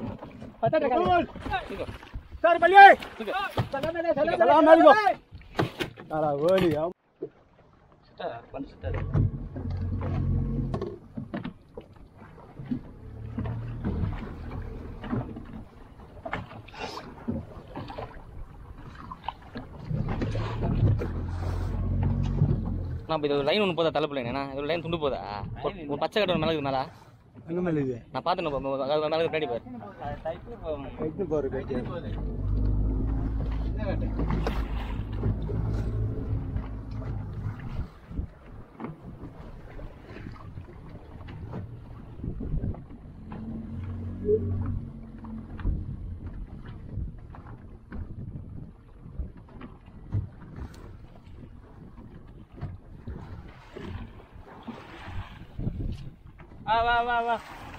Sir बलिए सलाम अलैकुम साला गोली हम நான் இப்போ இது ஒரு லைன் ஒன்று போதா தலைப்பு லைன் இது ஒரு லைன் துண்டு போதா ஒரு ஒரு பச்சை கட்டை ஒரு மிளகு மேலே அங்க மேல இது நான் பார்த்தேன் மிளகு பின்னாடி பாரு கைட்டு போற கைட்டு வா வா வா வா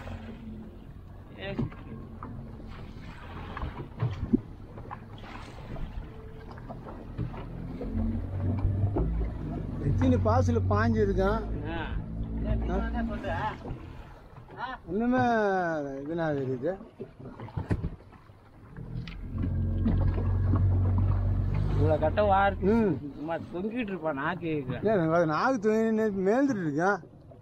எத்தனை பாசில் பாஞ்சிருக்கான் இன்னுமே இதுனா இருக்குது இவ்வளோ கட்ட வார் ம் சும்மா தொங்கிட்டு இருப்பான் நான் கேட்குறேன் ஏன் எனக்கு நாகு துணி மேய்ந்துட்டு இருக்கான்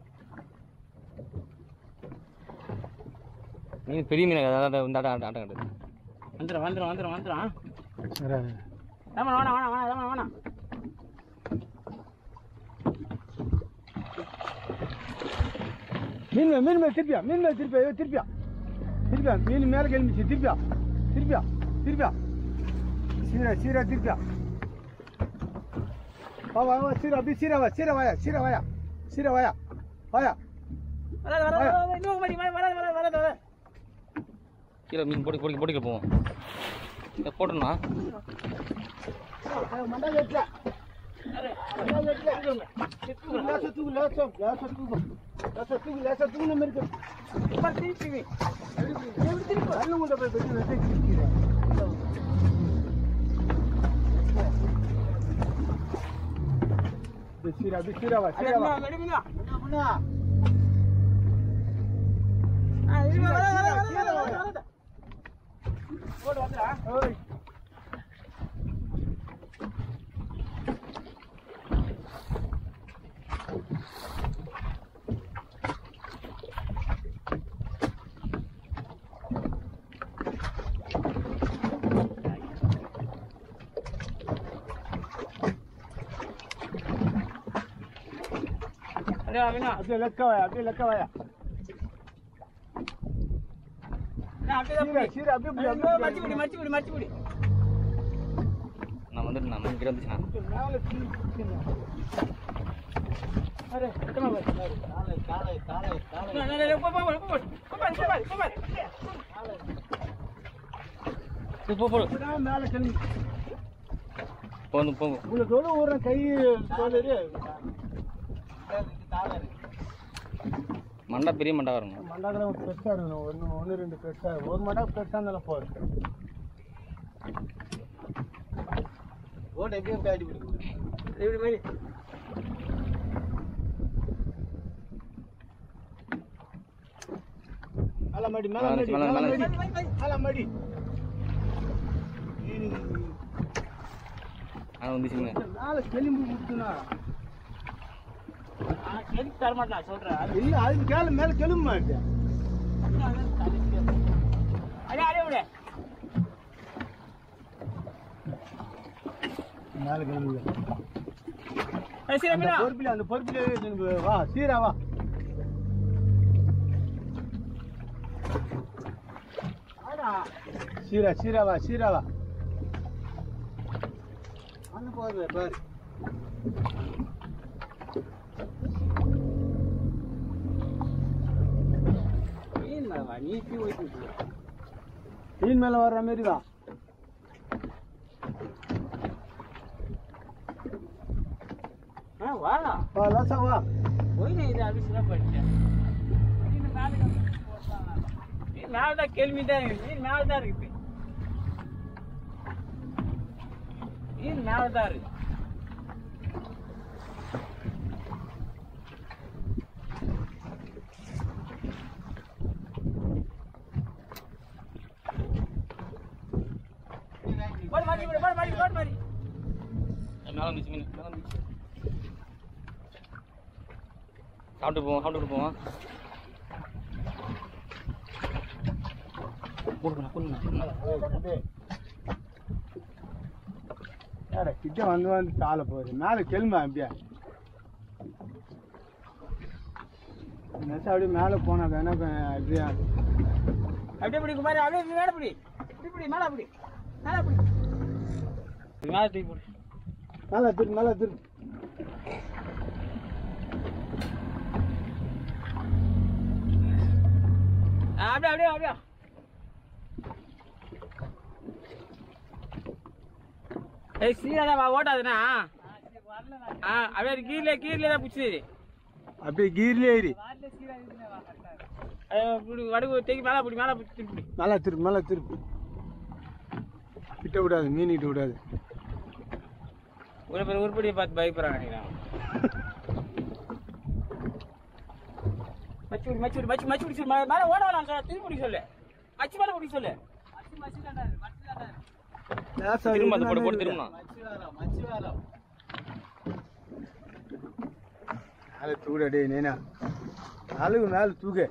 மீன் பெரிய மீன் அதாவது இந்த ஆட்டம் ஆட்டம் கட்டு வந்துடும் வந்துடும் வந்துடும் வந்துடும் சரி வேணாம் வேணாம் வேணாம் வேணாம் வேணாம் வேணாம் மீன் மே- மீன் மேல திருப்பியா மீன் மேல திருப்பியா ஐயோ, திருப்பியா திருப்பியா மீன் மேல கிளம்பிச்சு திருப்பியா திருப்பியா திருப்பியா சீரா சீரா திருப்பியா வா வா வா சீரா அப்படி சீரா வா சீரா வாயா சீரா வாயா சீரா வாயா வாயா வராது வராது வராது இன்னும் மாதிரி வராது வராது வராது வராது கீழே மீன் போட்டு போட்டு போட்டுக்க போவோம் இதை போட்டோம்னா மண்டா வெட்டல லேசா தூக்கு லேசா லேசா தூக்கு லேசா தூக்கு லேசா தூக்கு நம்ம இருக்கு நல்ல உள்ள போய் வெட்டி வெட்டி சிரிக்கிறேன் சீரா அப்படி சீரா வா சீரா வா வெடிமீனா அண்ணா ஓய் அப்படியே அப்படியே அப்படியே லெக்க வாயா அப்படியே லெக்க வாயா சீரா சீரா அப்படியே இப்படி, அப்படியே இப்படி. மடிச்சு பிடி மடிச்சு பிடி மடிச்சு பிடி நான் வந்துட்டு நான் மீன் கிட்ட வந்துச்சுண்ணா மேல தூக்கி அரே எத்தனை பேர் காலை காலை காலை காலை போ போ போ போ போ போ போ சரி, போ போடு இப்படிதான் மேல கிளம்பி போதும் போகும் உள்ள தோடு ஒரு கை தோலரு மண்டை பெரிய மண்டை வரணும் மண்டாக்கிழமை பெருசா இருக்கணும் ஒன்று ஒன்று ரெண்டு பெருசா இருக்கும். ஒரு மண்டா பெருசா இருந்தாலும் போதும் ஓட எப்படியும் காட்டி பிடிக்கும் இப்படி மாதிரி மேல மடி மேல மேல மடி மேல மேல மேல. மடி மேல மடி ஆனால் வந்துச்சுங்க மேல கிளம்பி விட்டுனா எதுக்கு தர மாட்டேன் சொல்றேன் இல்ல அதுக்கு கேள மேல கிளம்ப மாட்டேன் அடே அடே விடு மேல கிளம்பி சரி அந்த பொறுப்பில அந்த பொறுப்பில எனக்கு வா சீரா வா சீரா சீரா வா சீரா வா அங்க போகுது பாரு நீட்டி ஓய்ட்டு மீன் மேல வர்ற மாதிரி வா ஆ வா வா லாசா வா போய் நான் இதை அபிஷேகம் பண்ணிட்டேன் மேலே தான் கேள்வி தான் இருக்கு மீன் மேலே தான் இருக்கு மீன் மேலே தான் இருக்கு பாடி பாடி பாடி மேலே வந்துச்சு மீன் மேலே வந்துச்சு சாப்பிட்டு போவோம் சாப்பிட்டு போவோம் போடுங்கண்ணா போடுங்கண்ணா யார கிட்ட வந்து வந்து காலை போகுது மேலே கெலுமா அப்படியே நெசா அப்படியே மேலே போனா வேணா அப்படியே அப்படியே பிடி குமாரி அப்படியே நீ மேல பிடி இப்படி பிடி மேல பிடி மேல பிடி மேலே தூக்கி போடு நல்லா திரு நல்லா திரு ஆ, அப்படியே அப்படியே அப்படியே ஏய் சீராடா ஓட்டாதுண்ணா ஆ அப்படியே கீழே கீழே தான் பிடிச்சது அப்படியே கீர்லேயே ஏறி இப்படி வடுகு தேக்கி மேலே பிடி மேலே பிடி திருப்பி நல்லா திருப்பு நல்லா திருப்பு கிட்ட விடாது மீன் கிட்ட விடாது ஒரு பேர் உருப்படியை பார்த்து பயப்படுறாங்க நினைக்கிறேன் மச்சி விடு மச்சி விடு மச்சி மச்சி பிடி சொல்லு மேலே ஓட வேணாம் சொல்ல திருப்பி பிடி சொல்லு மச்சி மேலே பிடி சொல்லு திரும்ப அந்த போட்டு போட்டு திரும்ப மேலே தூட டேய் நேனா அழுகு மேலே தூக்கு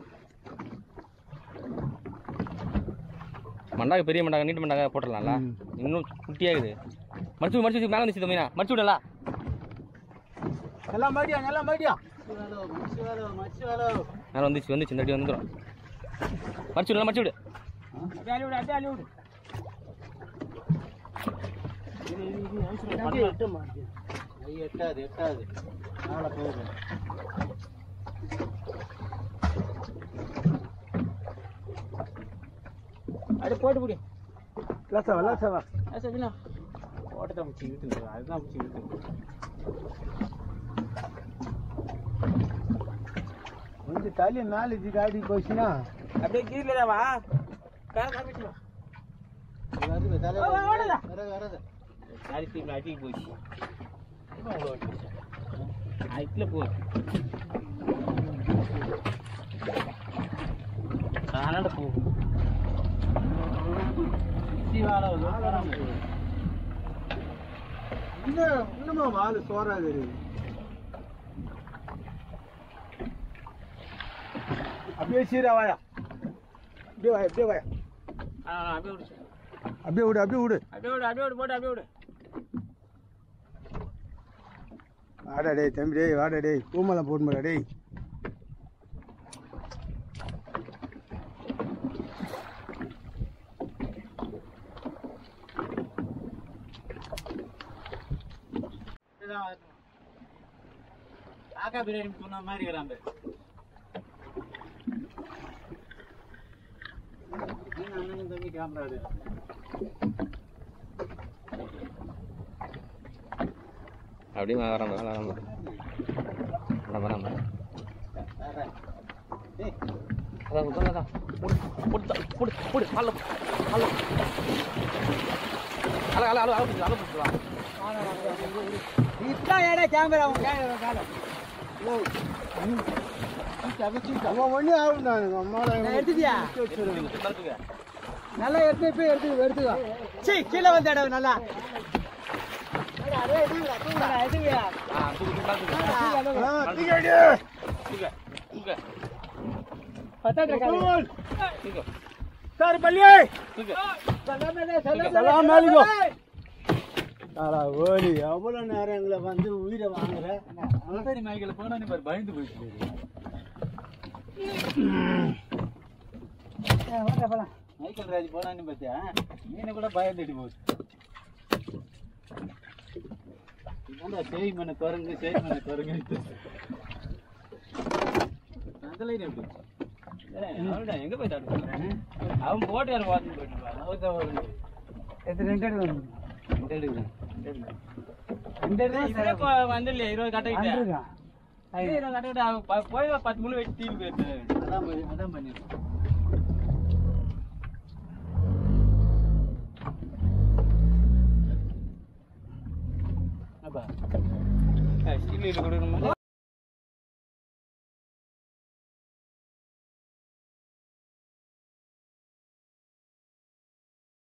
மண்டாக பெரிய மண்டாக நீட்டு மண்டாக போட்டுடலாம்ல ம். இன்னும் குட்டியாகுது மடிச்சு மடிச்சு வச்சு மேலே வந்துச்சு மீனா மடிச்சு விடலா நல்லா மடியா நல்லா மடியா மேலே வந்துச்சு வந்துச்சு இந்த அடி வந்துடும் மடிச்சு விடலாம் மடிச்சு விடு அப்படியே அள்ளி விடு அப்படியே அள்ளி விடு எட்டாது எட்டாது மேலே போகுது அப்படியே போட்டு பிடி லாசவா லாசவா சரிண்ணா ஓட்டத்தை பிடிச்சி இழுத்துங்க அதுதான் பிடிச்சி இழுத்துங்க கொஞ்சம் தள்ளி மேலே இது காடி போச்சுன்னா அப்படியே கீழே தான் வா கார காமிச்சு வா ஓடுதா சாரி தீம் அடிக்க போச்சு அதுக்குள்ள போ காணாட போகும் இன்னும் இன்னுமா வால் சோறா தெரியுது அப்படியே சீரா வாயா அப்படியே வாயா அப்படியே வாயா ஆ அப்படியே விடு அப்படியே விடு அப்படியே விடு அப்படியே விடு அப்படியே விடு போட்டு அப்படியே விடு வாடா டேய் தம்பி டேய் வாடா டேய் பூமலை போட்டு மாடா டேய் காக்கா பிரியாணி சொன்ன மாதிரி இருக்கிறான் அண்ணனும் தம்பி கேமரா அப்படியே மேலே வராம மேலே வராம வராம வராம அதான் அதான் அதான் போடு போடு தா- போடு போடு காலைல போ- காலைல போ. அல அல அல அல பிடிச்சு அல பிடிச்சு வா இதான் ஏடா கேமரா அவன் கேமரா அவன் ஒண்ணே ஆகுண்டானுங்க அம்மாடா எடுத்துட்டியா? எடுத்துக்க. நல்லா எடுத்து போய் எடுத்து எடுத்துக்கோ சீ கீழே வந்து இடம் நல்லா ஆ, தூக்கு, தூக்கு, மேல தூக்கு. ஆ, தூக்கி அடி. தூக்கு, தூக்கு, கபூல். தூக்கு, சார் பள்ளியே தூக்கு. சலாம் அலைக்கும் அடா ஓடி எவ்வளோ நேரம் எங்களை வந்து உயிரை வாங்குற சரி மைக்கில் போனா நீ பாரு பயந்து போயிட்டு மைக்கேல் ராஜ் போனான்னு பார்த்தியா மீனை கூட பயந்துட்டு போச்சு இதான்டா சேய் மண்ண குரங்கு சேய் மண்ண குரங்கு அந்த லைன் எப்படி அவன்டா எங்க போய் தாட்டு அவன் போட்டு யாரும் பார்த்து போயிட்டு அவன் தான் வரும் இது ரெண்டு அடி வந்து ரெண்டு எடுக்குதான் ரெண்டு அடி வந்துடல இருபது கட்டிக்கிட்டேன் இருபது கட்டிக்கிட்டு அவன் ப- போய் ஒரு பத்து முள்ளு வெட்டி தீனி போயிட்டு அதான் பண்ணி- அதான் பண்ணிருக்கேன் அப்பா ஸ்டீல் கொடுக்கணுமா